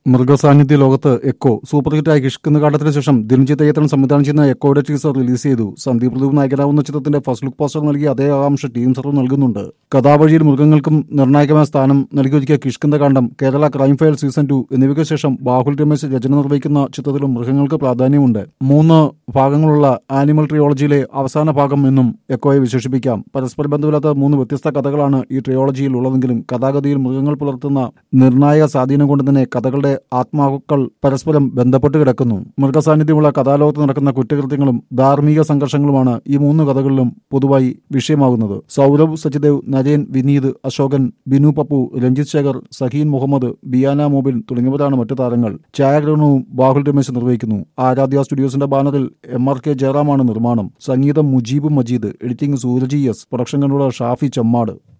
മൃഗസാന്നിധ്യ ലോകത്ത് echo super ഹിറ്റായ കിഷ്കുന്ന കാലത്തിന് ശേഷം ദിൽജിത്ത് തയ്യത്തൻ സംവിധാനം ചെയ്യുന്ന എക്കോയുടെ ടീസർ റിലീസ് ചെയ്തു സന്ദീപ് പ്രദീപ് നായകനാവുന്ന ചിത്രത്തിന്റെ ഫസ്റ്റ് ലുക്ക് പോസ്റ്റർ നൽകി അതേ ആകാംക്ഷ ടീം സർവ് നൽകുന്നുണ്ട് കഥാവഴിയിൽ മൃഗങ്ങൾക്കും നിർണായകമായ സ്ഥാനം നൽകിയൊരുക്കിയ Kishkindha Kaandam Kerala crime file season two എന്നിവയ്ക്ക് ശേഷം ബാഹുൽ രമേശ് രചന നിർവഹിക്കുന്ന ചിത്രത്തിലും മൃഗങ്ങൾക്ക് പ്രാധാന്യമുണ്ട് മൂന്ന് ഭാഗങ്ങളുള്ള ആനിമൽ ട്രിയോളജിയിലെ അവസാന ഭാഗം എന്നും എക്കോയെ വിശേഷിപ്പിക്കാം പരസ്പര ബന്ധമില്ലാത്ത മൂന്ന് വ്യത്യസ്ത കഥകളാണ് ഈ ട്രിയോളജിയിൽ ഉള്ളതെങ്കിലും കഥാഗതിയിൽ മൃഗങ്ങൾ പുലർത്തുന്ന നിർണായക സ്വാധീനം കൊണ്ട് തന്നെ കഥകളുടെ ആത്മാക്കൾ പരസ്പരം ബന്ധപ്പെട്ട് കിടക്കുന്നു മൃഗസാന്നിധ്യമുള്ള കഥാലോകത്ത് നടക്കുന്ന കുറ്റകൃത്യങ്ങളും ധാർമ്മിക സംഘർഷങ്ങളുമാണ് ഈ മൂന്ന് കഥകളിലും പൊതുവായി വിഷയമാകുന്നത് സൗരഭ് സച്ചിദേവ് നരേൻ വിനീത് അശോകൻ ബിനു പപ്പു രഞ്ജിത് ശേഖർ സഹീൻ മുഹമ്മദ് ബിയാന മോബിൻ തുടങ്ങിയവരാണ് മറ്റു താരങ്ങൾ ഛായാഗ്രഹണവും ബാഹുൽ രമേശ് നിർവഹിക്കുന്നു ആരാധ്യ സ്റ്റുഡിയോസിന്റെ ബാനറിൽ എം ആർ കെ ജയറാമാണ് നിർമ്മാണം സംഗീതം മുജീബ് മജീദ് എഡിറ്റിംഗ് സൂരജി S production controller Shafi Chemmad